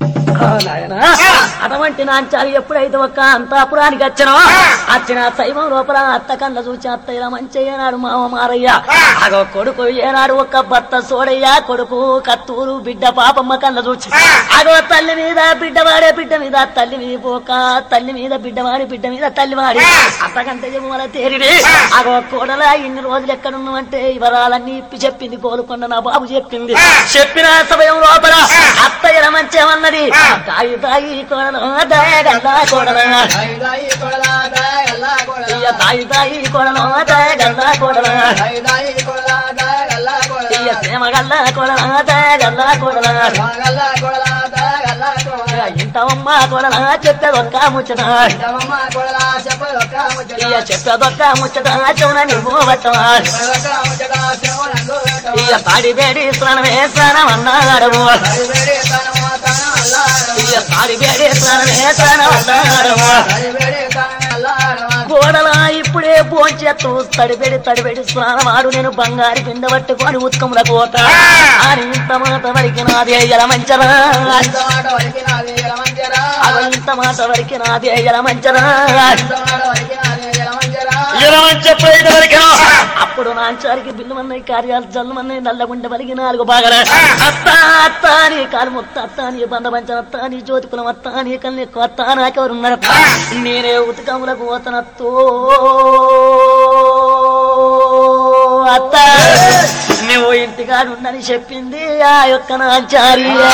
ఆ నాయనా అటువంటి నాంచాలి ఎప్పుడైతే ఒక్క అంతాపురానికి వచ్చినో వచ్చిన శైవం లోపల అత్త కళ్ళ చూసి అత్త ఇలా మంచి ఏనాడు మామ మారయ్య అగో కొడుకు ఏనాడు ఒక్క భర్త సోడయ్య కొడుకు కత్తూరు బిడ్డ పాపమ్మ కళ్ళ చూసి అగో తల్లి మీద బిడ్డ వాడే బిడ్డ మీద తల్లి మీద పోక తల్లి మీద బిడ్డ వాడి బిడ్డ మీద తల్లి వాడి అత్తకంటే మన తేరిడి అగో కోడలా ఇన్ని రోజులు ఎక్కడున్నామంటే వివరాలన్నీ ఇప్పి చెప్పింది కోలుకొండ నా బాబు చెప్పింది చెప్పిన సమయం లోపల అత్త ఇలా మంచి ఏమన్నది తాయి తాయి కోడలు దయగల్లా కోడలు ఇయ్య తాయి తాయి కోడలు దయగల్లా కోడలు ఇయ్య ప్రేమగల్లా కోడలు దయగల్లా కోడలు ఇంతవమ్మ కోడల చెప్పేదొక్క ముచ్చట ఇయ్య చెప్పేదొక్క ముచ్చట చెవున నువ్వు పట్టవా ఇయ్య తాడి వేడి స్నానమే స్నానం అన్నాడవు ఇయ్య తాడి వేడి స్నానమే స్నానం అన్నాడవు కోడల ఇప్పుడే భోంచేత్తు తడిబెడి తడిబెడి స్నానమాడు నేను బంగారు పిండ పట్టుకొని ఉత్కముల కోత అని ఇంత మాట వరికి నాదే ఎల మంచరా అవ ఇంత మాట వరికి నాదే ఎల మంచరా ఎలమంచెప్పుడైతే వరకినా అప్పుడు నాంచారికి బిల్లు అన్నయ్య కార్యాలు జల్లు అన్నయ్య నల్లగుండ వలిగి నాలుగు బాగా అత్త అత్త అని కాలు మొత్త అత్త అని బంద పంచన అత్త అని జ్యోతి కులం అత్త అని కళ్ళు అత్త నాకెవరున్నారు నేనే ఉతకములకు పోతనత్తో అత్త నువ్వు ఇంటికాడుండని చెప్పింది ఆ యొక్క నాచార్య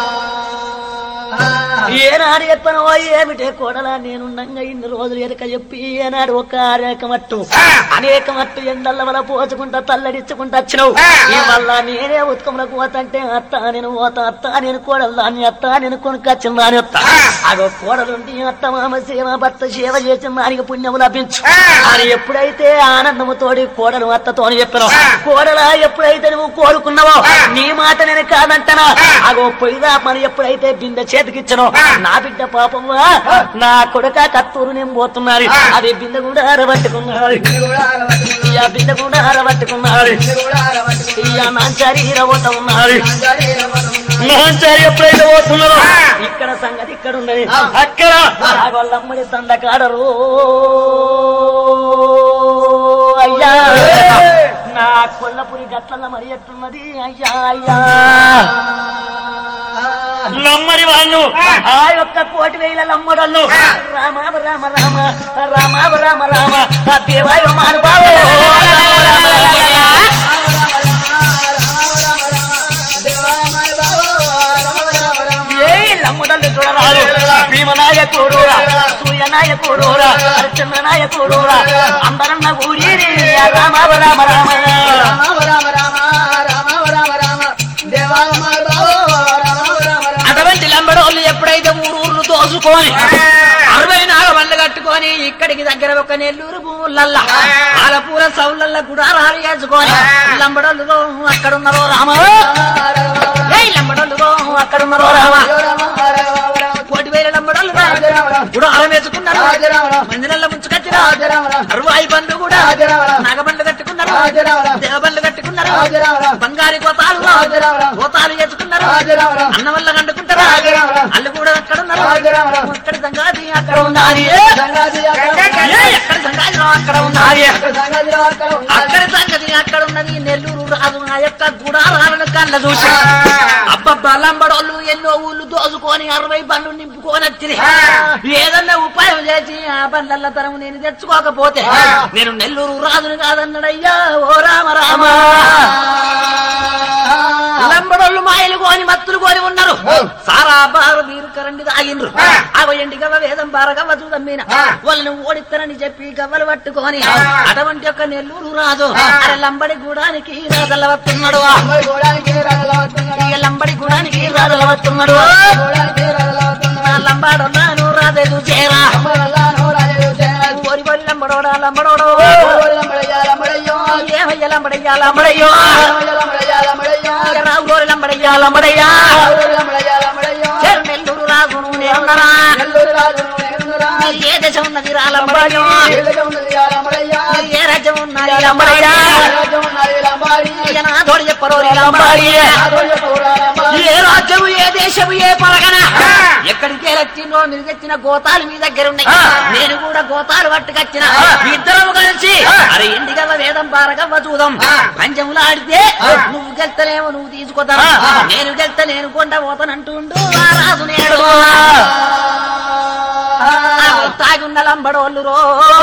ఏనాడు చెప్పను ఏమిటే కోడలా నేనుండంగా ఇన్ని రోజులు ఎరక చెప్పి ఏనాడు ఒక అనేకమట్టు అనేకమట్టు ఎండల్ల వల్ల పోచుకుంటా తల్లడిచ్చుకుంటా వచ్చినావు ఈ వల్ల నేనే ఉత్కములకు పోతంటే అత్త నేను పోతా అత్త నేను కోడలు దాన్ని అత్త నేను కొనుక్కొచ్చిన దాని అత్త అగో కోడలుండి అత్త మామ సేవ భర్త సేవ చేసిన దానికి పుణ్యము లభించు అని ఎప్పుడైతే ఆనందముతోడి కోడలు అత్తతోని చెప్పినావు కోడల ఎప్పుడైతే నువ్వు కోరుకున్నావో నీ మాట నేను కాదంటనా అగో పొయ్యిదా పని ఎప్పుడైతే బిందె చేతికిచ్చనో నా బిడ్డ పాపమ్మా నా కొడుక కత్తూరు నేను పోతున్నారు అది బిందె కూడా అరబట్టుకున్నారు ఇయ్య బిందె కూడా అరబట్టుకున్నారు ఇయ్య నాంచారి ఇరవత ఉన్నారు నాంచారి ఎప్పుడైతే పోతున్నారో ఇక్కడ సంగతి ఇక్కడ ఉన్నది అక్కడ వాళ్ళమ్మడి తండకాడరు అయ్యా నా కొల్లపురి గట్ల మరి ఎట్టున్నది అయ్యా అయ్యా నమ్మని వాళ్ళు ఆ యొక్క కోటి వేల నమ్మడళ్ళు రామ రామ రామ రామ రామ రామ ఆ దేవాయ మానుభావు ఏ నమ్మడళ్ళు చూడరాదు భీమనాయకుడు సూర్యనాయకుడు అర్చనాయకుడు అందరన్న ఊరి రామ రామ రామ అటువంటి లంబడోళ్ళు ఎప్పుడైతే ఊరు ఊర్లు దోసుకొని అరవై నాలుగు బండ్లు కట్టుకొని ఇక్కడికి దగ్గర ఒక నెల్లూరు భూములల్లా ఆలపూర సౌలల్ల గుడారాలు వేసుకొని లంబడోళ్ళు అక్కడ ఉన్నారో రామ ఏయ్ లంబడోళ్ళు అక్కడ ఉన్నారో రామ కోటి వేల లంబడోళ్ళు గుడారం వేసుకున్నారు మందిరల్ల ముంచుకొచ్చిన అరవై బండ్లు కూడా నాగబండ్లు కట్టుకున్నారు దేవబండ్లు కట్టుకున్నారు బంగారి కోతాలు కోతాలు వేసుకున్నారు అన్న వల్ల కండుకుంటారు అల్లు కూడా అక్కడ ఉన్నారు అక్కడ సంగాతి అక్కడ ఉన్నది ఏయ్, ఎక్కడ సంగాతి అక్కడ ఉన్నది అక్కడ సంగతి అక్కడ ఉన్నది నెల్లూరు రాజు ఆ యొక్క గుడారాలను కళ్ళ చూసి అబ్బబ్బా లంబడోళ్ళు ఎన్నో ఊళ్ళు దోసుకొని అరవై బండ్లు నింపుకొని వచ్చినాయి ఏదన్నా ఉపాయం చేసి ఆ బండ్ల తరం నేను తెచ్చుకోకపోతే నేను నెల్లూరు రాజుని కాదన్నాడయ్యా ఓ రామ రామ లంబడోళ్ళు మాయలు కోని మత్తులు కోని ఉన్నారు సారా బారు మీరు కరండి తాగిండ్రు అవ ఎండి గవ్వ వేదం బార గవ్వ చూదమ్మిన వాళ్ళని ఓడిస్తారని చెప్పి గవ్వలు పట్టుకొని అటువంటి యొక్క నెల్లూరు రాజు అరే లంబడి గూడానికి రాజల్ల వస్తున్నాడు ఇక లంబడి గూడానికి రాజుల వస్తున్నాడు నా లంబాడొన్నాను రాజు చేరా ఓరి ఓరి లంబడోడా లంబడోడో ఏమయ్య లంబడయ్యా లంబడయ్యో ఇక రావు గోరి లంబడయ్యా లంబడయ్యా చెరు నెల్లూరు రాజును నేనున్నరా ఏ దేశం ఉన్నది రా లంబడయ్యో ఏ రాజ్యం ఉన్నది లంబడయ్యా ఇక నా తోడు చెప్పరు లంబాడి ఏ రాజ్యము ఏ దేశము ఏ పలగన వచ్చిండ్రో మీరు తెచ్చిన గోతాలు మీ దగ్గర ఉన్నాయి ఆ. నేను కూడా గోతాలు పట్టుకొచ్చిన ఆ. ఇద్దరం కలిసి ఆ. అరే ఇంటికవ్వ వేదం పారగవ్వ చూద్దాం ఆ. పంచములు ఆడితే ఆ. నువ్వు గెలుతలేమో నువ్వు తీసుకొద్దాం ఆ. ఆ. నేను గెలుత నేను కొండ పోతానంటుండు ఆ రాజు నేడు ఆ తాగున్న లంబడోళ్ళు రో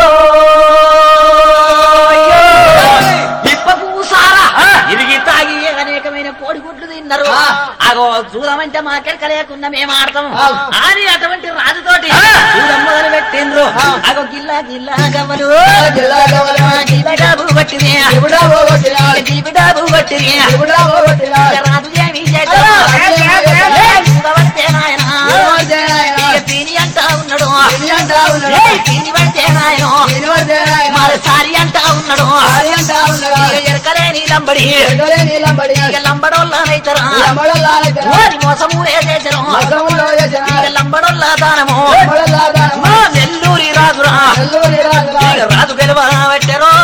ఇప్ప పూసారా ఆ. ఇరిగి తాగి అనేకమైన కోడిగుడ్లు తిన్నారు ఆ. అగో చూడమంటే మాకెరక లేకుండా మేము ఆడతాం ఆ. అని అటువంటి రాజుతోటి ఆ. చూడం మొదలు పెట్టిండ్రు ఆ. అగో గిల్లా గిల్లా గవ్వలు గిల్లా గవ్వలు. గిలిబిడాబు కొట్టినే ఎప్పుడా పోగొట్టినా? గిలిబిడాబు కొట్టినే ఎప్పుడా పోగొట్టినా? రాజు ఏమి చేద్దాం? ఆ. ఏ, చూడవస్తే నాయనా. ఏమొస్తే నాయనా? ఇక పీని అంటా ఉన్నాడు ఇది అంటా ఉన్నాడు. ఏ, పీని పడితే నాయన ఏమొస్తే నాయనా? మరి సారి అంటా ఉన్నాడు అది అంటా ఉన్నాడు. ఇక ఎరకలేని లంబడి ఎగరే నీలం పడి. ఇక లంబడోళ్ళనైతరా లంబడల్లాడైతే. ఓరి మోసము వేసేసరు మసములో చేసిన. ఇక లంబడోళ్ళ దానము లంబడల్లాడాను. మా నెల్లూరి రాజురా నెల్లూరి రాజులా. ఇక రాజు గెలవ పెట్టరు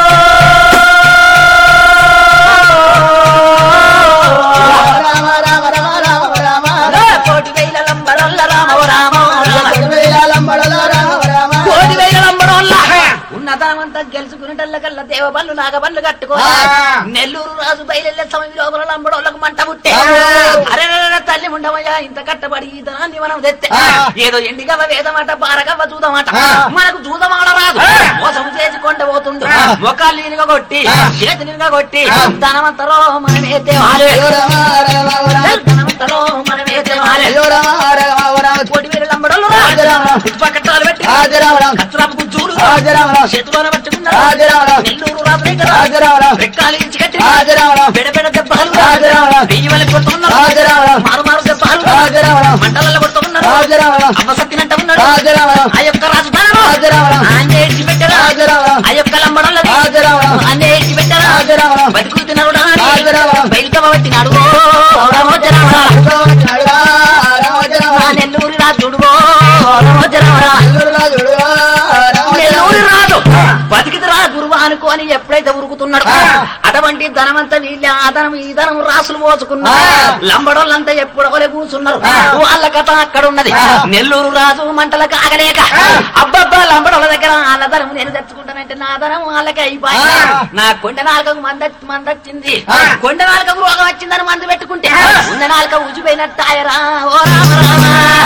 రామ రామ రామ రామ రామ రామ. కోటి వేల లంబడోళ్ళ రామ రామ రామ కొడువేల లంబడల రామ రామ. కోటి వేల లంబడోళ్ళ ఉన్నదామంతా గెలుచుకునేటల్లకల్లా దేవ బళ్ళు నాగ బళ్ళు కట్టుకో ఆ. నెల్లూరు రాజు బయలుదేరే సమయం లోపల లంబడోళ్ళకు మంట పుట్టే ఆ. అరే తల్లి ఉండవయ్యా ఇంత కట్టబడి ఈ ధనాన్ని మనం తెస్తే ఆ. ఏదో ఎండిగవ్వ వేదమాట బారగవ్వ చూదమాట ఆ. మనకు చూదమాడ రాదు ఆ. మోసం చేసి కొండ పోతుండు ఆ. మొక్కలు నీనుగా కొట్టి ఆ. చేతి నీనుగా కొట్టి ఆ. ధనవంతరో మనమే తేవాలి అయ్యో రామ రామ రామ. ధనవంతరో మనమే తేవాలి అయ్యో రామ రామ రామ. కోటి వేల లంబడోళ్ళు రాజరామ. ఇటుపక్కట్టాలు పెట్టి రాజరామ రామ. కత్రాపు గుజ్జూలు రాజరామ రామ. చేతిలోన పట్టుకున్నారు రాజరామ రామ. నెల్లూరు రాజు దగ్గర రాజరామ రామ. రెక్కాలు ఇచ్చి కట్టి రాజరామ రామ. బెడబెడ దెబ్బలు రాజరామ రామ. వెయ్యి వేల కొట్టుకున్నారు రాజరామ రామ. మారు మారు దెబ్బలు రాజరామ రామ. మంటలలో కొట్టుకున్నారు రాజరామ రామ. అమ్మ సత్తినంట ఉన్నాడు రాజరామ రామ. ఆ యొక్క రాజధానం రాజరామ రామ. ఆంజే ఇచ్చి పెట్టారా రాజరామ రామ. ఆ యొక్క లంబడంలో రాజరామ రామ. ఆంజే ఇచ్చి పెట్టారా రాజరామ రామ. బతుకులు తినరు రాజరామ రామ. బయలుకమ్మ పట్టినాడు ఓ రామోజరామ రాజరామ రామ. ఆ నెల్లూరి రాజుడు ఓ రామోజరామ నెల్లూరు రాజుడు రామ నెల్లూరి రాజు బతికిదిరా గురువు అనుకోని ఎప్పుడైతే ఉరుకుతున్నాడు ఆ. అటువంటి ధనమంతా వీళ్ళ ఆ ధనం ఈ ధనం రాసులు మోసుకున్నారు ఆ. లంబడోళ్ళంతా ఎప్పుడోలే కూర్చున్నారు ఆ. వాళ్ళ కథ అక్కడ ఉన్నది ఆ. నెల్లూరు రాజు మంటల కాగలేక ఆ. అబ్బబ్బా లంబడోళ్ళ దగ్గర వాళ్ళ ధనం నేను తెచ్చుకుంటానంటే నా ధనం వాళ్ళకి అయిపోయి ఆ. నా కొండ నాలుకకు మంద మందొచ్చింది ఆ. కొండ నాలుకకు రోగం వచ్చిందని మందు పెట్టుకుంటే ఆ. ఉన్న నాలుక ఉజిపోయినట్టు ఆయరా ఓ రామ రామ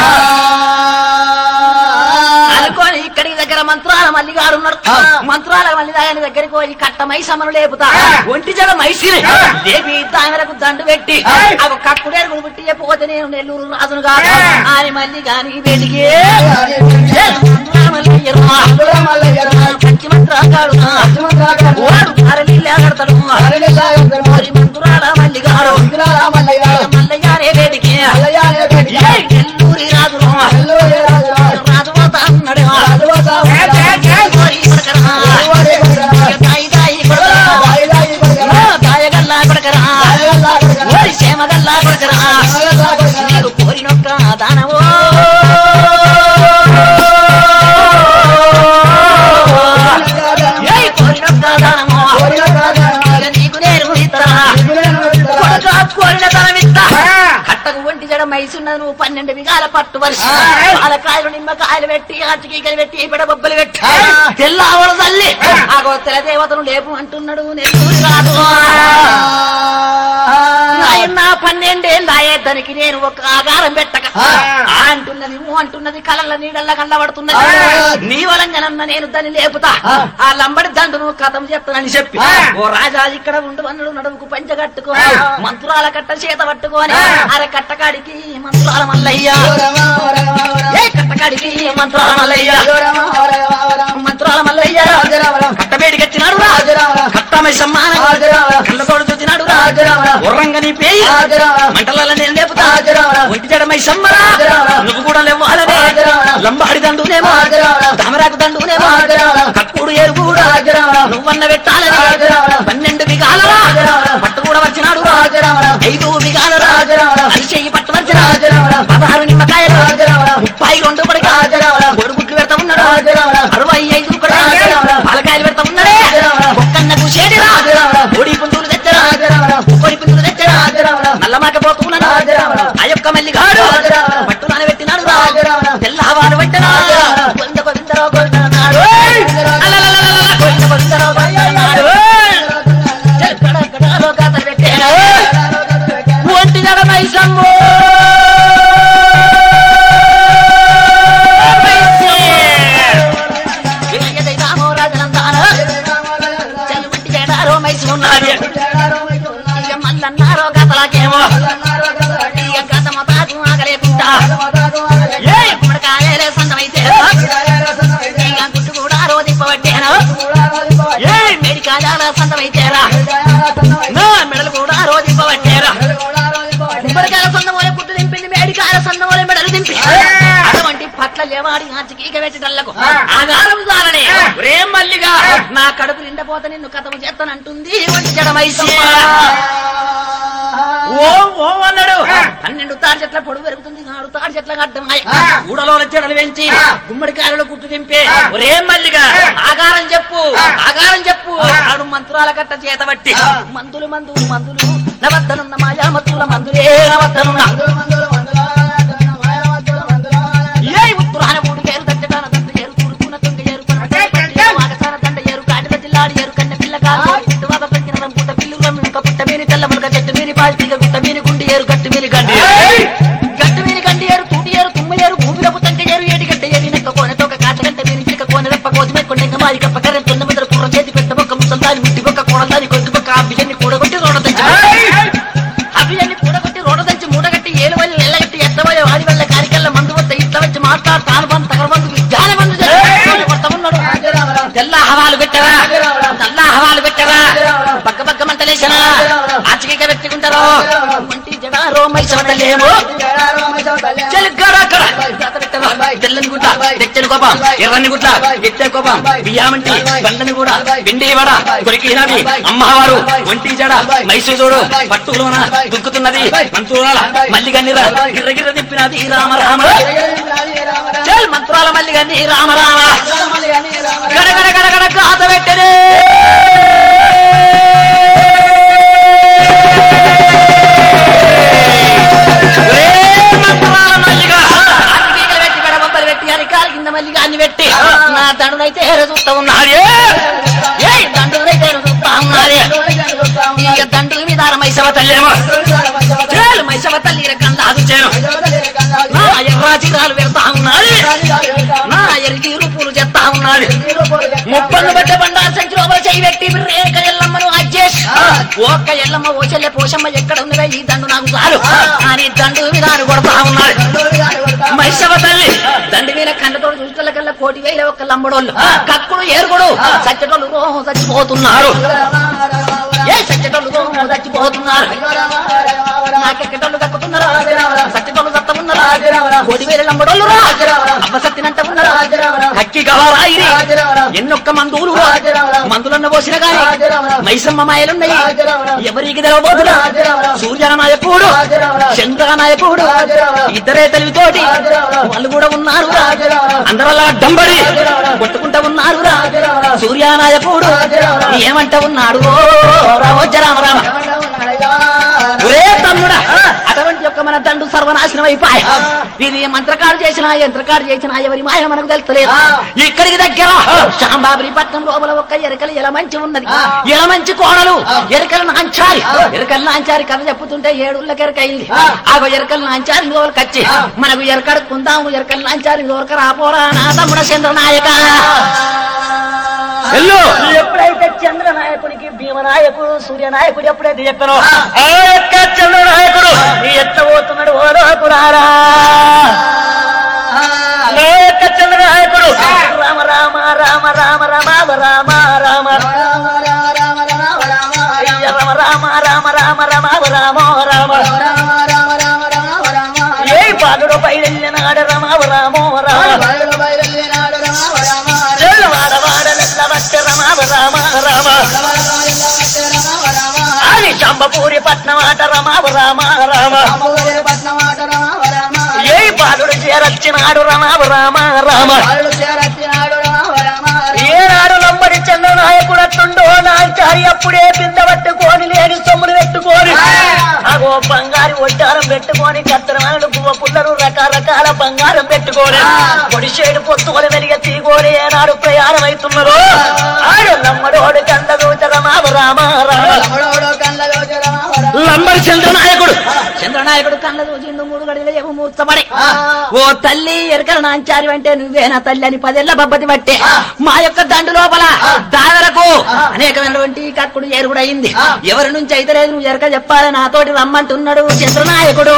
అనుకోని ఇక్కడికి దగ్గర మంత్రాల మల్లిగాడు ఉన్నాడు ఆ. మంత్రాల మల్లి ఆయన దగ్గరికి పోయి కట్ట మైసమ్మను లేపుతా ఆ. ఒంటి జడ మైసిని ఆ. దేవి తామెరకు దండు పెట్టి ఆ. అవి కక్కుడేరుగుడు పెట్టి పోతే నేను నెల్లూరు రాజును కాదు ఆ. అని మళ్ళీ గాని వేడికి గాని వేడికి. పచ్చి మంత్రాగాడు వాడు అరలిల్లాగడతాడు మరి మంత్రాల మల్లిగాడు మల్లయ్యారే వేడికి ఏ నెల్లూరి రాజు రాజు పోతా ఉన్నాడు ఓరి కొడకరా. దాయి దాయి కొడకరా. ఓ దాయగల్లా కొడకరా. ఓరి క్షేమగల్లా కొడకరా. నీకు కోరినొక్క దానవో ఏయ్ కోరినొక్క దానమో ఇక నీకు నేను ఇతరా కొడుకా కోరిన ధనమిత్తా కట్టకు ఒంటి జడ మైసున్నది నువ్వు పన్నెండు విగాల పట్టు వరుస ఆ. పాలకాయలు నిమ్మకాయలు పెట్టి ఆచికీకలు పెట్టి బిడ బొబ్బలు పెట్టి ఆ. తెల్లవల తల్లి ఆ. ఆ గోత్తల దేవతను లేపు అంటున్నాడు నెల్లూరు రాదు నాయన పన్నెండేళ్ళాయే దానికి నేను ఒక ఆగారం పెట్టక ఆ. ఆ అంటున్నది ఊ అంటున్నది కళ్ళ నీడల్ల కళ్ళబడుతున్నది ఆ. నీ వలంగానన్న నేను దాన్ని లేపుతా ఆ. ఆ లంబడి దండును కథం చెప్తానని చెప్పి ఆ. ఓ రాజా ఇక్కడ ఉండు అన్నడు నడుముకు పంచ కట్టుకో ఆ. మంత్రాల కట్ట చేత పట్టుకొని ఆ. అరే కట్టకాడికి మంత్రాల మల్లయ్య ఏ కట్టకాడికి మంత్రాల మల్లయ్య మంత్రాల మల్లయ్య కట్టబేడికి వచ్చినాడు రా కట్టమై సమ్మాన కళ్ళతోడు చూచినాడు రా ఉర్రంగా నీ పేయి మంటలలో నేను లేపుతా ఒంటి జడమై సమ్మరా నువ్వు కూడా లేవాలనే లంబాడి దండునేమో తామరాకు దండునేమో కక్కుడు ఏరు కూడా నువ్వన్న పెట్టాలని పన్నెండు బిగాలరా పట్టు కూడా వచ్చినాడు రా ఐదు బిగాలరా అరిచెయ్యి పట్టు వచ్చిన పదహారు నిమ్మకాయలు ముప్పై రెండు పడక గొడుగుట్లు పెడతా ఉన్నాడు అరవై ఐదు కూడా పాలకాయలు పెడతా ఉన్నాడే ఒక్కన్న కూసేడిరా కోడి పుంజులు తెచ్చరా కోడి పుంజులు తెచ్చరా నల్లమాక పోతున్నాడు ఆ యొక్క మల్లిగాడు పట్టునాన పెట్టినాడు రా మైసమ్మో రామో రాజనందాన చల్లుమంటి చేడారో మైసమున్నాడు ఇక మల్లన్నారో గతలాకేమో ఇక గతమ తాకు ఆగలేకుండా ఏ గుమ్మడికాయలే సందమైతే ఇక గుట్టు కూడా రోధింపబట్టేను ఏ మెడికాయాల సందమైతేరా నా మెడలు కూడా రోధింపబట్టేరా గుమ్మడికాయల సందం వల్ల గుట్టు దింపింది మేడికాయల సందం వల్ల మెడలు దింపి అటువంటి పట్ల లేవాడి ఆచికీక పెట్టటల్లకు ఆధారం సారనే రే మల్లిగా నా కడుపు నిండపోత నిన్ను కథము చేస్తానంటుంది వంటి జడమైసి ఓం ఓం అన్నాడు పన్నెండు తాడు చెట్ల పొడుగు పెరుగుతుంది నాడు తాడు చెట్ల అడ్డమాయ ఊడలో చెడలు పెంచి గుమ్మడికాయలలో గుట్టు దింపే ఒరే మల్లిగా ఆగారం చెప్పు ఆగారం చెప్పు నాడు మంత్రాల కట్ట చేత బట్టి మందులు మందులు మందులు నవద్దనున్న మాయా మత్తుల మందులే నవద్దనున్న ఏ ఉత్తరాన మూడు ఏరు దట్టడాన దండ ఏరు తురుకున తుంగ ఏరు కొన పట్టి వాగసాన దండ ఏరు కాటిల జిల్లాడి ఏరు కన్న పిల్ల కాదు ఇటు బాబా పెంకిన రంపుట పిల్లు రమ్మిక పుట్ట మీని తెల్ల ములక చెట్టు మీని పాల్తీగ గుట్ట మీని గుండి ఏరు గట్టు మీని గండి ఏరు. గట్టు మీని గండి ఏరు తూటి ఏరు తుమ్మ ఏరు భూమిలో పుట్టంక ఏరు ఏడి గడ్డ ఏరి నెక్క కోనె తోక కాచ గంట మీని చిక్క కోనె రెప్ప కోసి మెక్కొండ ఎంగ మారి కప్ప కర్రె తొన్న మీద కుర్ర చేతి పెట్ట బొక్క ముసలి దాని ముట్టి బొక్క కోడ దాని కొద్ది బొక్క ఆ బియ్యాన్ని కూడగొట్టి రోడ తెచ్చి అభియాన్ని కూడగొట్టి రోడ తెచ్చి మూడగట్టి ఏలు వల్లి ఎల్లగట్టి ఎత్తబోయే వాడి వల్ల కారికల్ల మందు వస్తే ఇట్ల వచ్చి మాట్లాడు తాను బంధు తగర బంధు విజ్ఞాన బంధు ఉన్నాడు తెల్ల హవాలు పెట్టరా తెల్ల హవాలు పెట్టరా పక్క పక్క మంటలేసనా ఆచకిక పెట్టుకుంటారు మంటి జడారో మైసవతలేమో తెల్లని గుడ్డ తెచ్చని కోపం ఎర్రని గుడ్డ ఎచ్చని కోపం బియ్యామంటి బండని కూడా పిండి వడ కొరికినది అమ్మవారు ఒంటి జడ మైసూరు పట్టులోన దుక్కుతున్నది మంత్రుల మల్లిగన్నిర గిర్రగిర్ర తిప్పినది రామ రామ చల్ మంత్రాల మల్లిగన్ని రామ రామ గడ గడ గడ గడ గాత పెట్టడే ఒరే మంత్రాల మల్లిగా ఆకిటీగలు పెట్టి మెడ బొబ్బలు పెట్టి అరికాలు కింద మల్లిగా అన్ని పెట్టి నా దండునైతే చూస్తా ఉన్నాడు ఏ దండునైతే చూస్తా ఉన్నాడు ఇక దండుల మీద మైసవ తల్లేమో చేలు మైసవ తల్లి రకందాదు చేను నా ఎర్రాజీరాలు పెడతా ఉన్నాడు నా ఎరిగి రూపులు చెప్తా ఉన్నాడు ముప్పన్ను పెట్ట బండారు సంచి లోపల చేయి పెట్టి రేఖ ఎల్లమ్మను అజ్జేష్ ఒక్క ఎల్లమ్మ ఓ చెల్లె పోషమ్మ ఎక్కడ ఉన్నవే ఈ దండు నాకు చాలు అని దండు మీద అని కొడతా ఉన్నాడు మైసవ తల్లి దండు మీద కళ్ళతోడు చూసిన కల్లా కోటి వేల ఒక్క లంబడోళ్ళు కక్కుడు ఏరుగుడు సచ్చటోళ్ళు రోహం చచ్చిపోతున్నారు ఏ సచ్చటోళ్ళు రోహం చచ్చిపోతున్నారు నాకెక్కటోళ్ళు కక్కుతున్నారు సచ్చటోళ్ళు సత్తమున్నారు కోటి వేల లంబడోళ్ళు రా అవ్వ సత్తినంట ఉన్నారు కక్కి గవారాయిరి ఎన్నొక్క మందులు మందులన్న పోసిన గాని మైసమ్మ మాయలున్నాయి ఎవరికి తెలవబోతున్నా సూర్యనాయకుడు చంద్రనాయకుడు ఇద్దరే తెలివితోటి వాళ్ళు కూడా ఉన్నారు అందరలా డంబడి కొట్టుకుంటా ఉన్నారు సూర్యనాయకుడు ఏమంట ఉన్నాడు ఓ రామోజ రామ రామ ఒరే తమ్ముడా అటువంటి యొక్క మన దండు సర్వనాశనం అయిపోయి ఇది మంత్రకాడు చేసిన యంత్రకాడు చేసిన ఎవరి మాయ మనకు తెలుస్తలేదు ఇక్కడికి దగ్గర శాంబాబురి పట్నం లోపల ఒక్క ఎరకలు ఎలా మంచి ఉన్నది ఎలా మంచి కోడలు ఎరకలు నాంచారి ఎరకలు నాంచారి కథ చెప్పుతుంటే ఏడుళ్ళకి ఎరకైంది ఆగో ఎరకలు నాంచారి లోపలికి వచ్చి మనకు ఎరకడుకుందాము ఎరకలు నాంచారి లోక రాపోరా నా తమ్ముడ చంద్ర నాయక వెళ్ళు ఎప్పుడైతే చంద్ర నాయకుడికి భీమనాయకుడు సూర్య నాయకుడు ఎప్పుడైతే చెప్పారో ఆ యొక్క చంద్ర నాయకుడు ఎత్తబోతున్నాడు ఓ లోకులారా నా యొక్క చంద్ర నాయకుడు రామ రామ రామ రామ రామ రామ రామ అయ్య రామ రామ రామ రామ రామ రామ రామ ఏ పాదుడు బయలునాడు రామ రామ రామ వాడ వాడ నెల్లబట్ట రామ రామ రామ అది చంబపూరి పట్నం ఆట రామ రామ రామ ఏ పాదుడు చేరొచ్చినాడు రామ రామ రామ ఏనాడు లంబడి చంద్ర నాయకుడు అట్టుండో నాంచారి అప్పుడే బింద పట్టుకొని లేని సొమ్ములు పెట్టుకొని అగో బంగారు ఒడ్డారం పెట్టుకొని కత్తరమాలు పువ్వ పుల్లలు రకరకాల బంగారం పెట్టుకొని పొడిషేడు పొత్తుకొని వెలిగ తీగోని ఏనాడు ప్రయాణం అవుతున్నారు ఆడు లంబడోడు కండలు రామ రామ రామ లంబడి చంద్ర నాయకుడు చంద్ర ఎరకల నాయకుడు కళ్ళ చూసిండు మూడు గడిలో ఏమో మూర్చబడి ఓ తల్లి ఎరకల నాంచారి అంటే నువ్వేనా తల్లి అని పదేళ్ల బబ్బతి పట్టే మా యొక్క దండు లోపల దాదరకు అనేకమైనటువంటి కక్కుడు ఏరుగుడయింది ఎవరి నుంచి అయితే లేదు నువ్వు ఎరక చెప్పాలి నాతోటి రమ్మంటున్నాడు చంద్రనాయకుడు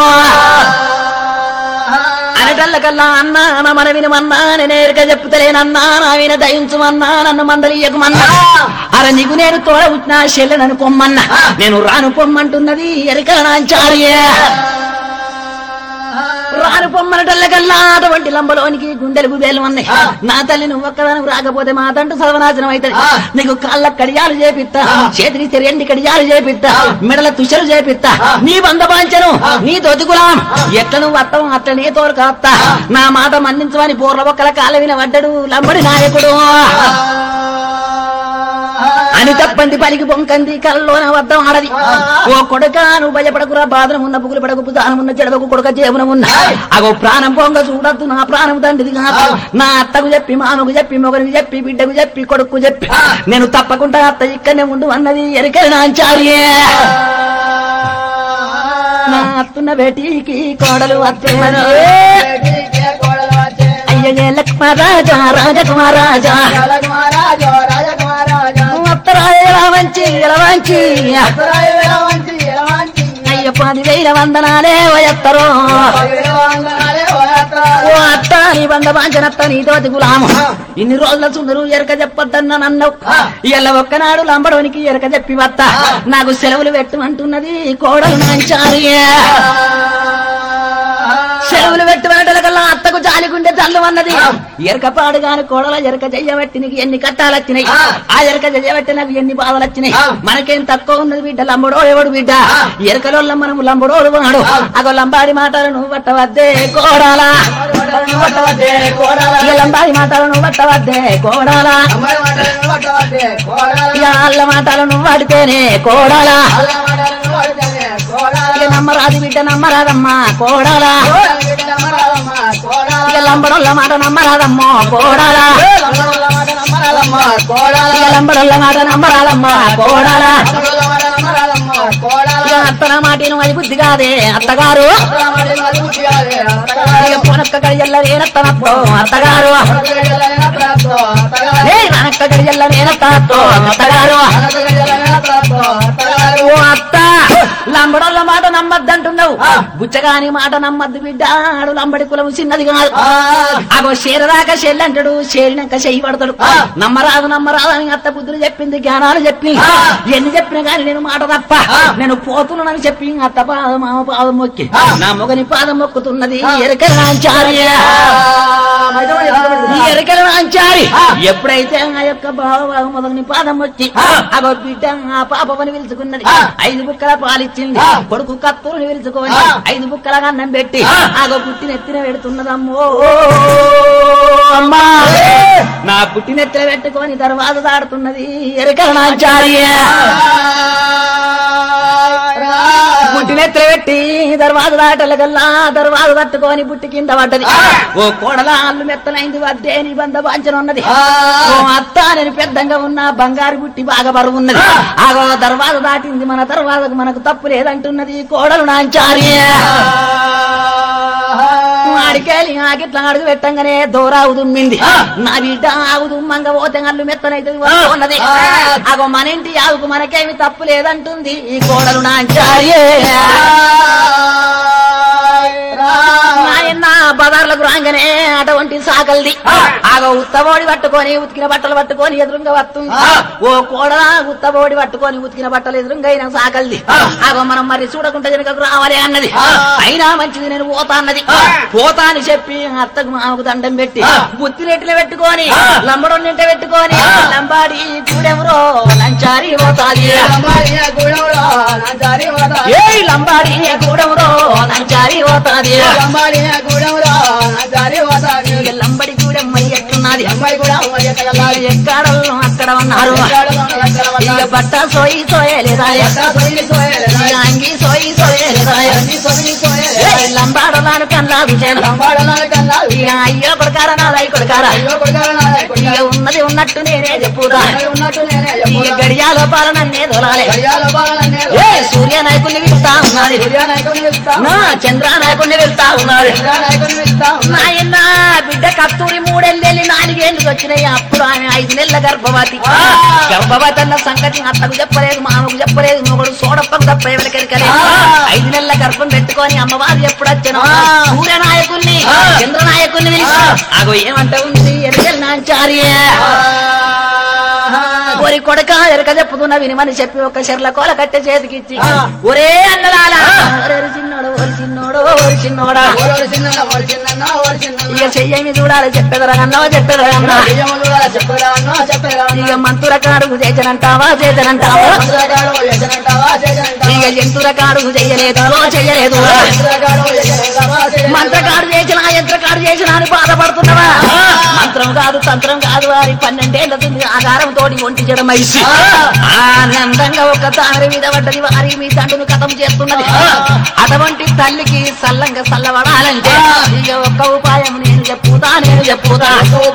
అనటల్లకల్లా అన్నా నా మన వినమన్నా నేను ఎరక చెప్పుతలేనన్నా నా విన దయించమన్నా నన్ను మందలియకమన్నా అర నీకు నేను తోడ ఉట్టిన చెల్లెనను పొమ్మన్నా నేను రాను పొమ్మంటున్నది ఎరక నాంచారియే రాను పొమ్మనటల్లకల్లా అటువంటి లంబలోనికి గుండెలు గుబేలు ఉన్నాయి నా తల్లి నువ్వు ఒక్కదానికి రాకపోతే మా తండ్రి సర్వనాశనం అవుతుంది నీకు కాళ్ళ కడియాలు చేపిస్తా చేతికి తెరండి కడియాలు చేపిస్తా మెడల తుషలు చేపిస్తా నీ బంధపాంచను నీ దొతుకులాం ఎట్ల నువ్వు అత్తం అట్ల నీ తోడు కాస్తా నా మాట మన్నించమని బోర్ల ఒక్కల కాళ్ళ విన పడ్డడు లంబడి నాయకుడు అని తప్పంది పలికి పొంకంది కల్లోన వద్దం ఆడది ఓ కొడుక నువ్వు భయపడకురా బాధనం ఉన్న పుగులు పడకు పుదానం ఉన్న చెడవకు కొడుక జీవనం ఉన్న అగో ప్రాణం పొంగ చూడద్దు నా ప్రాణం తండ్రిది కాదు నా అత్తకు చెప్పి మామకు చెప్పి మొగనికి చెప్పి బిడ్డకు చెప్పి కొడుకు చెప్పి నేను తప్పకుండా అత్త ఇక్కడనే ఉండు అన్నది ఎరికరి నాంచారియే నా అత్తున్న బేటీకి కోడలు అత్తున్నది అయ్యే లక్ష్మరాజా రాజకుమారాజా అత్తరాయ రావంచి ఎలవంచి అయ్య పదివేల వందనాలే వయత్తరో ఓ అత్త నీ బంద వాంచనత్త నీ తోటి గులాము ఇన్ని రోజుల సుందరు ఎరక చెప్పొద్దన్న నన్ను ఇలా ఒక్కనాడు లంబడోనికి ఎరక చెప్పి వత్త నాకు సెలవులు పెట్టమంటున్నది కోడలు నాంచారియే సెలవులు పెట్టమనటల కల్లా అత్తకు జాలిగుండె జల్లు అన్నది ఎరక పాడుగాను కోడల ఎరక చెయ్యబట్టి నీకు ఎన్ని కట్టాలు వచ్చినాయి ఆ ఎరక చెయ్యబట్టి నాకు ఎన్ని బాధలు వచ్చినాయి మనకేం తక్కువ ఉన్నది బిడ్డ లంబడో ఎవడు బిడ్డ ఎరకలోళ్ళ మనం లంబడోడు వాడు అగో లంబాడి మాటలు నువ్వు పట్టవద్దే కోడాలా ఇక లంబాడి మాటలు నువ్వు పట్టవద్దే కోడాలా ఇక అల్ల మాటలు నువ్వు వాడితేనే కోడాలా ఇక నమ్మరాది బిడ్డ నమ్మరాదమ్మా కోడాలా ఇక లంబడోళ్ళ మాట నమ్మరాదమ్మో కోడాలా ఇక లంబడోళ్ళ మాట నమ్మరాదమ్మా కోడాలా ఇక అత్తన మాటను అది బుద్ధి కాదే అత్తగారు ఇక పొనక్క కడియల్ల నేనత్తనప్పో అత్తగారు ఏ వెనక్క కడియల్ల నేనత్తనప్పో అత్తగారు ఓ అత్త లంబడోళ్ళ మాట నమ్మద్దంటున్నావు బుచ్చగాని మాట నమ్మద్దు బిడ్డ ఆడు లంబడి కులం చిన్నది కాదు అగో చేరదాకా చెల్లంటాడు చేరినాక చెయ్యి పడతాడు నమ్మరాదు నమ్మరాదు అని అత్త బుద్ధులు చెప్పింది జ్ఞానాలు చెప్పి ఎన్ని చెప్పినా గాని నేను మాట తప్ప నేను పోతున్నానని చెప్పి అత్త పాదం మామ పాదం మొక్కి నా మొగని పాదం మొక్కుతున్నది ఎరకల నాంచార్య ఈ ఎరకల నాంచారి ఎప్పుడైతే ఆ యొక్క బావ మొదలని పాదం మొక్కి అగో బిడ్డ ఆ పాపని పిలుచుకున్నది ఐదు బుక్కల పాలిచ్చింది కొడుకు కత్తురుని పిలుచుకొని ఐదు బుక్కల అన్నం పెట్టి ఆగో పుట్టిన ఎత్తిన పెడుతున్నదమ్మో అమ్మా నా పుట్టిన ఎత్తిన పెట్టుకొని తర్వాత దాడుతున్నది ఎరకల నాంచార్య పుట్టినెత్తిన పెట్టి దర్వాజ దాటలకల్లా దర్వాజ తట్టుకొని పుట్టి కింద పడ్డది ఓ కోడల అల్లు మెత్తలైంది వద్దే నీ బంద వాంచన ఉన్నది ఓ అత్త నేను పెద్దంగా ఉన్న బంగారు పుట్టి బాగా బరువు ఉన్నది ఆగో దర్వాజ దాటింది మన దర్వాజకు మనకు తప్పు లేదంటున్నది కోడలు నాంచార్య ఆడికెళ్ళి ఆకిట్లా అడుగు పెట్టంగానే దూరావు దుమ్మింది నా బిడ్డ ఆవు దుమ్మంగా పోతే అల్లు మెత్తనైతే ఉన్నది అగో మన ఇంటి ఆవుకు మనకేమి తప్పు లేదంటుంది ఈ కోడలు నాంచార్యే నాయన బజార్లకు రాగానే అటువంటి సాకల్ది ఆగ ఉత్తబోడి పట్టుకొని ఉతికిన బట్టలు పట్టుకొని ఎదురుగా వస్తుంది ఓ కోడ ఉత్తబోడి పట్టుకొని ఉతికిన బట్టలు ఎదురుగా అయినా సాకల్ది ఆగో మనం మరి చూడకుండా వెనుకకు రావాలి అన్నది అయినా మంచిది నేను పోతా అన్నది పోతా అని చెప్పి అత్తకు మామకు దండం పెట్టి బుత్తి నెట్టిలో పెట్టుకొని లంబడం నింట పెట్టుకొని లంబాడి చూడెవరో లంచారి పోతాది ఏ లంబాడి గూడెవరో లంచారి పోతాది ఇక లంబడి గూడెం మరి ఎట్టున్నది ఎక్కడల్లో అక్కడ ఉన్నారు ఇక బట్ట సోయి సోయలేదా ఇక అంగి సోయి సోయలేదా ఏ లంబాడ లంబడలాను కన్నా విజయను ఇక అయ్యో కొడకార నాదై కొడకార ఇక ఉన్నది ఉన్నట్టు నేనే చెప్పుదా ఇక గడియాల పాలన నే దొలాలే ఏ సూర్య నాయకుడిని వెళ్తా ఉన్నది నా చంద్ర నాయకుడిని వెళ్తా ఉన్నది నాయన బిడ్డ కస్తూరి మూడెళ్ళి నాలుగేళ్ళు వచ్చినాయి అప్పుడు ఆమె ఐదు నెలల గర్భవతి గర్భవతి అన్న సంగతి అత్తకు చెప్పలేదు మామకు చెప్పలేదు మొగడు సోడప్పకు తప్ప ఎవరికెరకలేదు ఐదు నెలల గర్భం పెట్టుకొని అమ్మవారు ఎప్పుడు వచ్చాను సూర్య నాయకుల్ని చంద్ర నాయకుల్ని పిలిచి అగో ఏమంట ఉంది ఎరగల్ నాంచార్య ఒరి కొడక ఎరక చెప్పుతున్నా వినిమని చెప్పి ఒక చెర్ల కోల కట్టె చేతికిచ్చి ఒరే అన్నలాలా ఒరే చిన్నోడు ఒరి చిన్నోడు ఒరి చిన్నోడా ఇక చెయ్యమి చూడాలి చెప్పేదరా అన్నావా చెప్పేదరా అన్నా ఇక మంతుర కాడుకు చేతనంటావా చేతనంటావా ఇక జంతుర కాడుకు చెయ్యలేదు చెయ్యలేదు మంత్రకాడు చేసిన యంత్రకాడు చేసిన అని బాధపడుతున్నావా మంత్రం కాదు తంత్రం కాదు వారి పన్నెండేళ్ల తిండి ఆధారం తోటి ఒంటి జడమైసి ఆనందంగా ఒక తామర మీద పడ్డది వారి మీ తండ్రిని కథం చేస్తున్నది అటువంటి తల్లికి సల్లంగా సల్లబడాలంటే ఇక ఒక్క ఉపాయం నేను చెప్పుతా నేను చెప్పుతా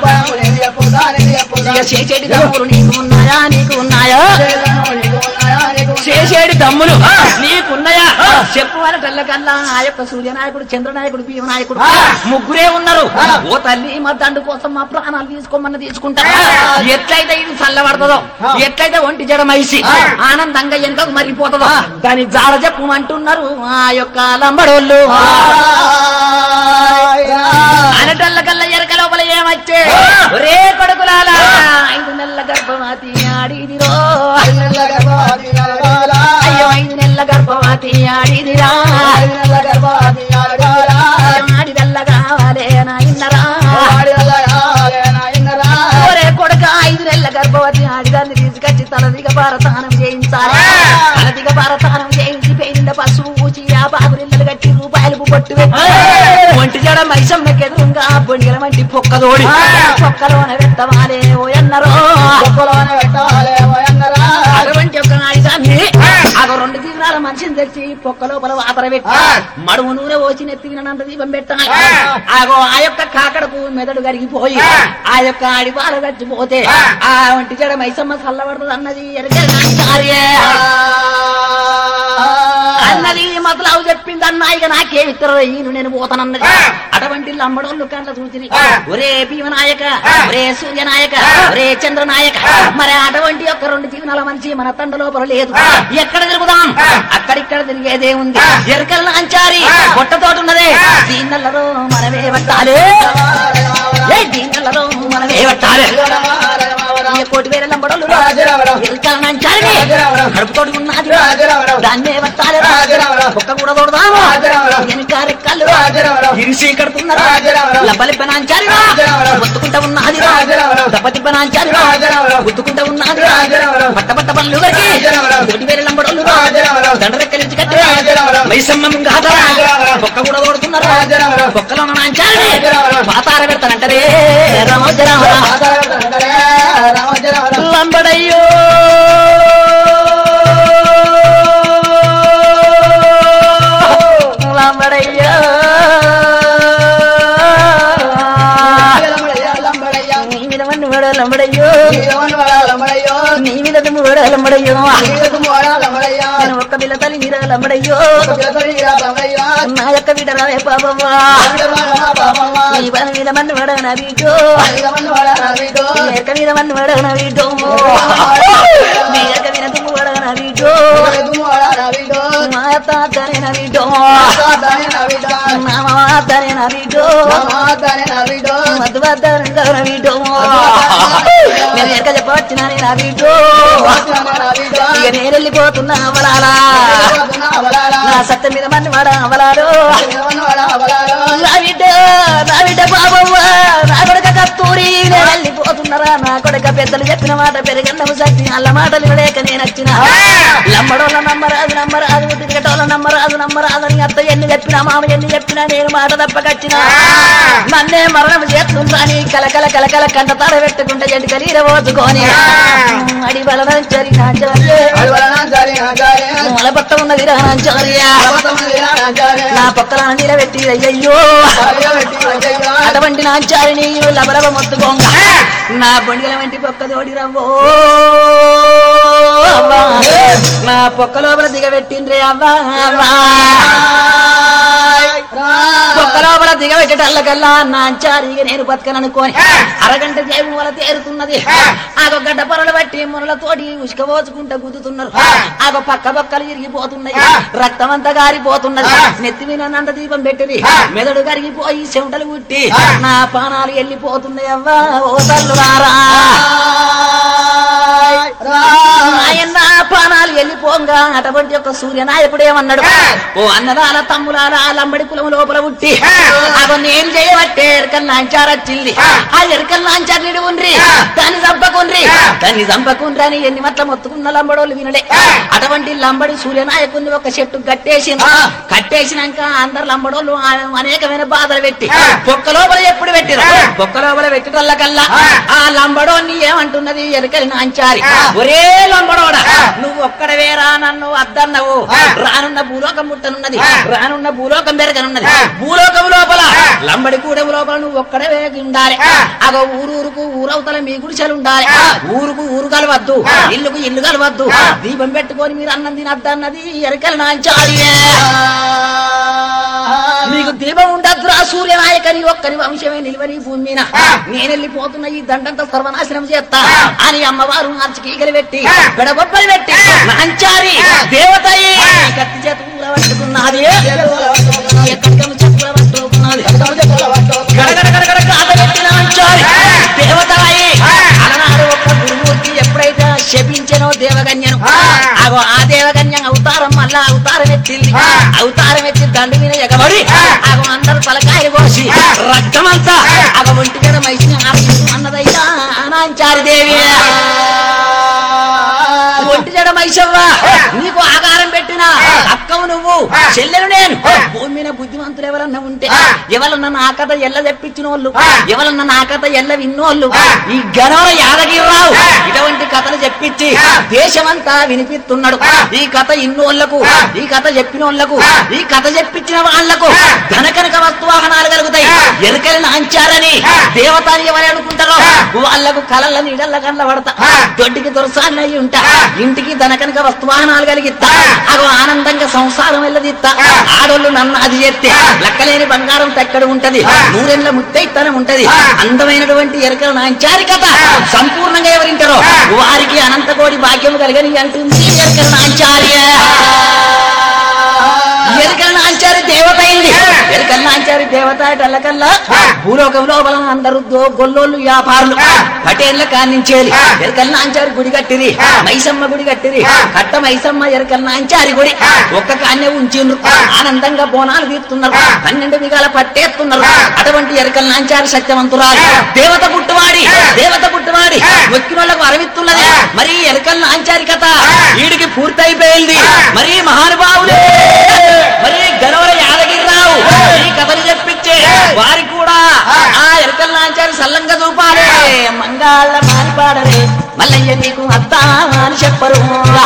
ఇక చేసేటి తమ్ములు నీకు ఉన్నాయా నీకు ఉన్నాయా చేసేటి తమ్ములు నీకున్నాయా చెప్పు వాళ్ళ కల్లా ఆ యొక్క సూర్యనాయకుడు చంద్రనాయకుడు భీమనాయకుడు ముగ్గురే ఉన్నారు ఓ తల్లి మా తండ్రి కోసం మా ప్రాణాలు తీసుకోమని తీసుకుంటా ఎట్లయితే ఇది చల్లబడుతుందో ఎట్లయితే ఒంటి జడమైసి ఆనందంగా వెనుకకు మరిగిపోతుందో దాని జాడ చెప్పమంటున్నారు ఆ యొక్క లంబడోళ్ళు అనటల్ల కల్లా ఎరక లోపల ఏమచ్చే ఒరే కొడుకులాలా ఐదు నెలల గర్భవతి ఆడిదిరో అయ్యో ఐదు నెలల గర్భవతి ఆడిదిరా ఆడిదల్ల కావాలే నాయన్నరా ఒరే కొడుక ఐదు నెలల గర్భవతి ఆడిదాన్ని తీసుకొచ్చి తలదిగ భారతానం చేయించాలి తలదిగ భారతానం చేయించి పేరిండ పసుపు పూచి ఆ బాబురిల్లలు కట్టి రూపాయలు పొట్టు పెట్టి ఒంటి జడ మైసమ్మకి ఎదురుగా బొండిగల వంటి పొక్కదోడి పొక్కలోన పెట్టవాలే ఓ ఎన్నరో అటువంటి ఒక ఆయుధాన్ని అగో రెండు దీవనాల మనిషిని తెచ్చి పొక్క లోపల వాతర పెట్టి మడుము నూనె పోసి నెత్తినంత దీపం పెట్టాలి ఆగో ఆ యొక్క కాకడకు మెదడు కరిగిపోయి ఆ యొక్క అడిపాల చచ్చిపోతే ఆ ఒంటి జడ మైసమ్మ చల్లబడుతుంది అన్నది ఎరగే అన్నది మతలావు చెప్పింది అన్నా ఇక నాకేమిత్తరు ఈయన నేను పోతానన్నది అటువంటి లంబడోళ్ళు కంట చూసి ఒరే భీమనాయక ఒరే సూర్యనాయక ఒరే చంద్రనాయక మరి అటువంటి యొక్క రెండు జీవనాల మనిషి మన తండ లోపల లేదు ఎక్కడ తిరుగుదాం అక్కడిక్కడ తిరిగేదే ఉంది ఎరకల్ నాంచారి పొట్టతోటి ఉన్నదే దీన్నెలలో మనమే పట్టాలి ఏ దీన్నెలలో మనమే పట్టాలి ఈ కోటి వేల లంబడోళ్ళు ఎరకల్ నాంచారిని కడుపుతోటి ఉన్నది దాన్నే పట్టాలి ఒక్క కూడా తోడదాము వెనుక రెక్కలు ఇరిసి కడుతున్నారు లబ్బలి పెనాంచారి ఒత్తుకుంటా ఉన్నది దప్పతి పెనాంచారి ఒత్తుకుంటా ఉన్నది పట్ట పట్ట పనులు వరకు కోటి వేల లంబడోళ్ళు దండ రెక్కలించి కట్టి మైసమ్మ గాదరా ఒక్క కూడా తోడుతున్నారు ఒక్కలో నాంచారి పాతార పెడతానంటరే రామోజరామ లంబడయ్యో లంబడయ్యో నీ మీద మన్ను వాడ లంబడయ్యో నీ మీద దుమ్ము వాడ లంబడయ్యో నేను ఒక్క పిల్ల తల్లి మీద లంబడయ్యో నా యొక్క బిడ్డ రావే పాపమ్మా నీ పని మీద మన్ను వాడ నా వీటో నీ యొక్క మీద మన్ను వాడ నా వీటో నీ యొక్క మీద దుమ్ము వాడ నా వీటో మా తాతనే నా వీటో నా మాతనే నా వీటో మధువద్దనే నా వీటో నేను ఎక్క చెప్పవచ్చిన నా వీటో ఇక నేను వెళ్ళిపోతున్నా అవలాలా నా సత్యం మీద మన్ను వాడ అవలాలో అవి బిడ్డ నా బిడ్డ బాబవ్వ నా కొడుక కస్తూరి నేను వెళ్ళిపోతున్నారా నా కొడుక పెద్దలు చెప్పిన మాట పెరిగన్నము సత్తి అల్ల మాటలు వినలేక నేను వచ్చిన లమ్మడోళ్ళ నమ్మరాదు నమ్మరాదు తిరగటోళ్ళ నమ్మరాదు నమ్మరాదు అని అత్త ఎన్ని చెప్పినా మామ ఎన్ని చెప్పినా నేను మాట తప్పకచ్చిన నన్నే మరణం చేస్తుందా అని కలకల కలకల కంట తల పెట్టుకుంటే జంటి కలిర పోతుకొని అడి బలనం చరి మొలబట్ట ఉన్నది రాజార్య నా పక్కన నిలబెట్టి అయ్యయ్యో అటువంటి నాచారిని లబలబ మొత్తుకోంగ నా బొండిగల వంటి పొక్క తోడి రవ్వో అవ్వా. నా పొక్క లోపల దిగబెట్టిండ్రే అవ్వా అవ్వా. పొక్క లోపల దిగబెట్టేటల్లకల్లా నాచారిగా నేను బతకననుకోని అరగంట సేపు వల తేరుతున్నది ఆగో గడ్డ పొరలు బట్టి మునలతోటి ఉసుకపోసుకుంటా గుద్దుతున్నారు ఆగో పక్క పక్కలు ఇరిగిపోతున్నాయి రక్తం అంతా గారిపోతున్నది నెత్తి మీద నంద దీపం పెట్టింది మెదడు కరిగిపోయి చెమటలు పుట్టి నా పానాలు వెళ్ళిపోతున్నాయి అవ్వా ఓ తల్లు రారా ఆయన పానాలు వెళ్ళిపోగా అటువంటి ఒక సూర్యనాయకుడు ఏమన్నాడు ఓ అన్నదాల తమ్ములాల లంబడి కులం లోపల పుట్టి అవ నేను చేయబట్టే ఎరకల్ నాంచారచ్చింది ఆ ఎరకల్ నాంచారు నిడు ఉండ్రి దాన్ని చంపకుండ్రి దాన్ని చంపకుండ్రి అని ఎన్ని మట్ల మొత్తుకున్న లంబడోళ్ళు వినడే అటువంటి లంబడి సూర్యనాయకుడిని ఒక చెట్టు కట్టేసింది కట్టేసినాక అందరు లంబడోళ్ళు ఆ- అనేకమైన బాధలు పెట్టి పొక్క లోపల ఎప్పుడు పెట్టిరు పొక్క లోపల పెట్టటల్లకల్లా ఆ లంబడోన్ని ఏమంటున్నది ఎరకలి నాంచారి ఒరే లంబడోడా నువ్వు ఒక్కడవేరా నన్ను అద్దన్నవు రానున్న భూలోకం ముట్టనున్నది రానున్న భూలోకం పెరగనున్నది భూలోకం లోపల లంబడి కూడెం లోపల నువ్వు ఒక్కడవే ఉండాలి అగో ఊరూరుకు ఊరవతల మీ గుడిసెలు ఉండాలి ఊరుకు ఊరు కలవద్దు ఇల్లుకు ఇల్లు కలవద్దు దీపం పెట్టుకొని మీరు అన్నం తినద్దన్నది ఎరకలి నాంచారి మీకు దీపం ఉండద్దురా సూర్యనాయకని ఒక్కని వంశమే నిలువని భూమి మీద నేను వెళ్ళిపోతున్న ఈ దండంతా సర్వనాశనం చేస్తా అని అమ్మవారు మార్చి కీగలు పెట్టి పెడగొప్పలు పెట్టి నాంచారి దేవతయ్యి కత్తి చేతుల పట్టుకున్నది ఎక్కడికమ్మ చెప్పుల పట్టుకున్నది గడగడ గడగడ కాత పెట్టి నాంచారి దేవతయ్యి అలనాడు ఒక్క గురుమూర్తి ఎప్పుడైతే శపించెనో దేవగన్యను అగో ఆ దేవగన్యం అవతారం మళ్ళా అవతారం ఎత్తింది అవతారం ఎత్తి దండు మీద ఎగబడి అగో అందరు తలకాయలు కోసి రక్తమంతా అగ ఒంటి మీద మైసి అన్నదయ్యా అనాంచారి దేవి ఒంటి జడ మైసవ్వ నీకు ఆకారం పెట్టిన అక్కవు నువ్వు చెల్లెలు నేను భూమి మీద బుద్ధిమంతులు ఎవరన్నా ఉంటే ఎవరన్నా నా కథ ఎల్ల తెప్పించిన వాళ్ళు ఎవరన్నా నా కథ ఎల్ల విన్నోళ్ళు ఈ గణవర యాదగిరిరావు ఇటువంటి కథలు చెప్పించి దేశమంతా వినిపిస్తున్నాడు ఈ కథ ఇన్నోళ్లకు ఈ కథ చెప్పిన వాళ్ళకు ఈ కథ చెప్పించిన వాళ్లకు ధనకనక వస్తువాహనాలు కలుగుతాయి ఎరుకలు నాంచారని దేవతని ఎవరు అనుకుంటారో వాళ్లకు కళల నీడల్ల కళ్ళ పడతా దొడ్డికి దొరసాన్ని అయి ఉంటా ఇంటికి ధనకనక వస్తువాహనాలు కలిగిస్తా అగో ఆనందంగా సంసారం వెళ్ళదిస్తా ఆడోళ్ళు నన్ను అది చేస్తే లెక్కలేని బంగారం తెక్కడ ఉంటది నూరెళ్ళ ముత్తైతనం ఉంటది అందమైనటువంటి ఎరకల నాంచారి కథ సంపూర్ణంగా ఎవరింటారో వారికి అనంతకోటి భాగ్యం కలిగని అంటుంది ఎరకల నాంచార్య ఎరకల నాంచారి దేవత అయింది ఎరకల నాంచారి దేవత అటల్లకల్లా భూలోకం లోపల అందరూ దో- గొల్లోళ్ళు వ్యాపారులు పటేళ్ల కానించేది ఎరకల నాంచారి గుడి కట్టిరి మైసమ్మ గుడి కట్టిరి కట్ట మైసమ్మ ఎరకల నాంచారి గుడి ఒక్క కాన్నే ఉంచిండ్రు ఆనందంగా బోనాలు తీస్తున్నారు పన్నెండు మిగాల పట్టేస్తున్నారు అటువంటి ఎరకల నాంచారి సత్యవంతురాలు దేవత పుట్టువాడి దేవత పుట్టువాడి వచ్చిన వాళ్ళకు అరవిస్తున్నది మరి ఎరకల నాంచారి కథ వీడికి పూర్తయిపోయింది మరి మహానుభావులే మరి గనవర యాదగిరిరావు ఈ కథలు చెప్పించే వారికి కూడా ఆ ఎరకల నాంచారి సల్లంగా చూపాలి మంగాళ్ళ మానిపాడరే మల్లయ్య నీకు అత్తా అని చెప్పరు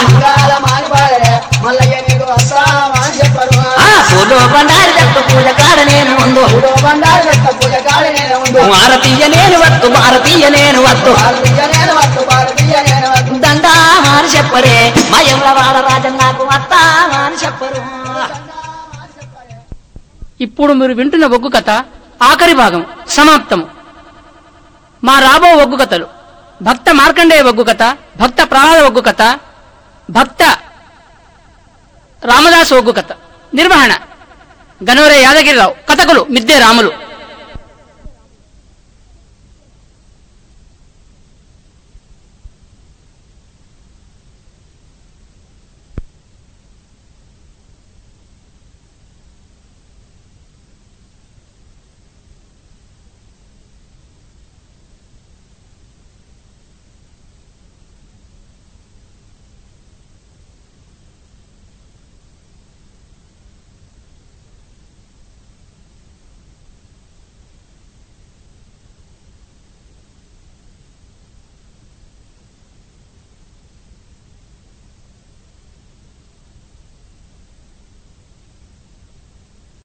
ఆ పూలో బండారి చెట్టు పూజ కాడ నేను ఉందో భారతీయ నేను వత్తు భారతీయ నేను వత్తు దండా అని చెప్పరే మయంల వాడ రాజన్ నాకు అత్తా అని చెప్పరు ఇప్పుడు మీరు వింటున్న ఒగ్గు కథ ఆఖరి భాగం సమాప్తము మా రాబో ఒగ్గు కథలు భక్త మార్కండేయ ఒగ్గు కథ భక్త ప్రహ్లాద ఒగ్గు కథ భక్త రామదాస్ ఒగ్గు కథ నిర్వహణ గనోరే యాదగిరిరావు కథకులు మిద్దే రాములు